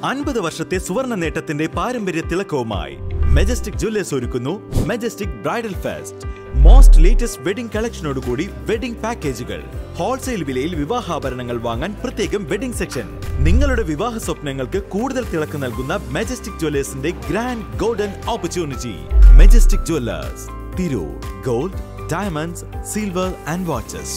അൻപത് വർഷത്തെ സുവർണ നേട്ടത്തിന്റെ പാരമ്പര്യ തിളക്കവുമായി മെജസ്റ്റിക് ജ്വല്ലേഴ്സ് ഒരുക്കുന്നു majestic bridal fest most latest wedding കളക്ഷനോടുകൂടി വെഡിംഗ് പാക്കേജുകൾ ഹോൾസെയിൽ വിലയിൽ വിവാഹാഭരണങ്ങൾ വാങ്ങാൻ പ്രത്യേകം വെഡിംഗ് സെക്ഷൻ നിങ്ങളുടെ വിവാഹ സ്വപ്നങ്ങൾക്ക് കൂടുതൽ തിളക്കം നൽകുന്ന മെജസ്റ്റിക് ജ്വല്ലേഴ്സിന്റെ grand golden opportunity majestic jewellers Tirur gold diamonds silver and watches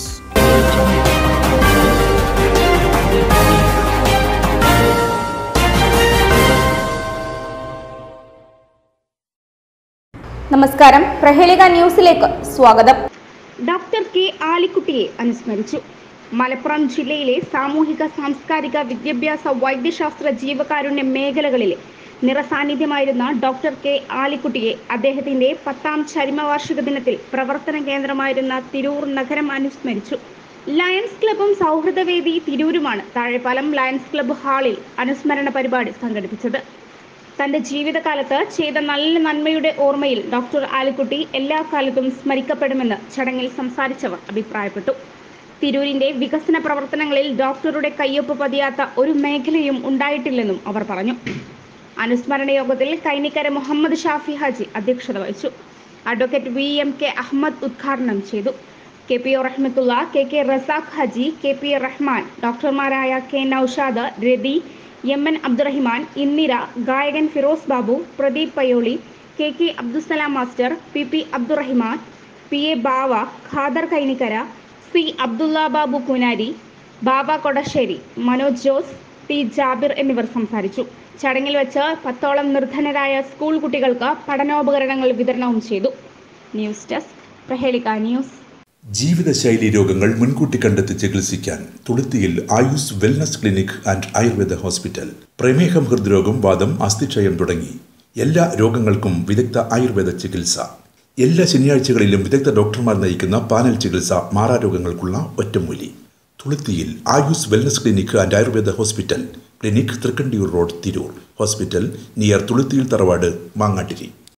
നമസ്കാരം പ്രഹേളിക ന്യൂസിലേക്ക് സ്വാഗതം ഡോക്ടർ കെ ആലിക്കുട്ടിയെ അനുസ്മരിച്ചു മലപ്പുറം ജില്ലയിലെ സാമൂഹിക സാംസ്കാരിക വിദ്യാഭ്യാസ വൈദ്യശാസ്ത്ര ജീവകാരുണ്യ മേഖലകളിലെ നിറസാന്നിധ്യമായിരുന്ന ഡോക്ടർ കെ ആലിക്കുട്ടിയെ അദ്ദേഹത്തിന്റെ പത്താം ചരിമവാർഷിക ദിനത്തിൽ പ്രവർത്തന കേന്ദ്രമായിരുന്ന തിരൂർ നഗരം അനുസ്മരിച്ചു ലയൺസ് ക്ലബും സൗഹൃദവേദി തിരൂരുമാണ് താഴെപ്പാലം ലയൺസ് ക്ലബ്ബ് ഹാളിൽ അനുസ്മരണ പരിപാടി സംഘടിപ്പിച്ചത് തന്റെ ജീവിതകാലത്ത് ചെയ്ത നല്ല നന്മയുടെ ഓർമ്മയിൽ ഡോക്ടർ ആലിക്കുട്ടി എല്ലാ കാലത്തും സ്മരിക്കപ്പെടുമെന്ന് ചടങ്ങിൽ സംസാരിച്ചവർ അഭിപ്രായപ്പെട്ടു തിരൂരിന്റെ വികസന പ്രവർത്തനങ്ങളിൽ ഡോക്ടറുടെ കയ്യൊപ്പ് പതിയാത്ത ഒരു മേഖലയും ഉണ്ടായിട്ടില്ലെന്നും അവർ പറഞ്ഞു അനുസ്മരണ യോഗത്തിൽ കൈനിക്കര മുഹമ്മദ് ഷാഫി ഹാജി അധ്യക്ഷത വഹിച്ചു advocate V M K Ahammed ഉദ്ഘാടനം ചെയ്തു K P O Rahmathulla K K Razak Haji K P Rahman ഡോക്ടർമാരായ K Noushad Rathi M N Abdurahiman Indira ഗായകൻ Firoz Babu Pradeep Payyoli K K Abdussalam master P P Abdurahiman P A Bava Khader Kainikkara C Abdulla Babu Kunari Baba Kodassery Manoj Jose T Jabir എന്നിവർ സംസാരിച്ചു ചടങ്ങിൽ വെച്ച് പത്തോളം നിർധനരായ സ്കൂൾ കുട്ടികൾക്ക് പഠനോപകരണങ്ങൾ വിതരണവും ചെയ്തു ന്യൂസ് ഡെസ്ക് പ്രഹേളിക ന്യൂസ് ജീവിതശൈലി രോഗങ്ങൾ മുൻകൂട്ടി കണ്ടെത്തി ചികിത്സിക്കാൻ തുളുത്തിയിൽ Ayus wellness clinic and Ayurveda hospital പ്രമേഹം ഹൃദ്രോഗം വാദം അസ്ഥിക്ഷയം തുടങ്ങി എല്ലാ രോഗങ്ങൾക്കും വിദഗ്ധ ആയുർവേദ ചികിത്സ എല്ലാ ശനിയാഴ്ചകളിലും വിദഗ്ധ ഡോക്ടർമാർ നയിക്കുന്ന പാനൽ ചികിത്സ മാറാരോഗങ്ങൾക്കുള്ള ഒറ്റമൂലി തുളുത്തിയിൽ Ayus wellness clinic and Ayurveda hospital clinic Thrikkandiyur road Tirur hospital near തുളുത്തിയിൽ തറവാട് മാങ്ങാട്ടിരി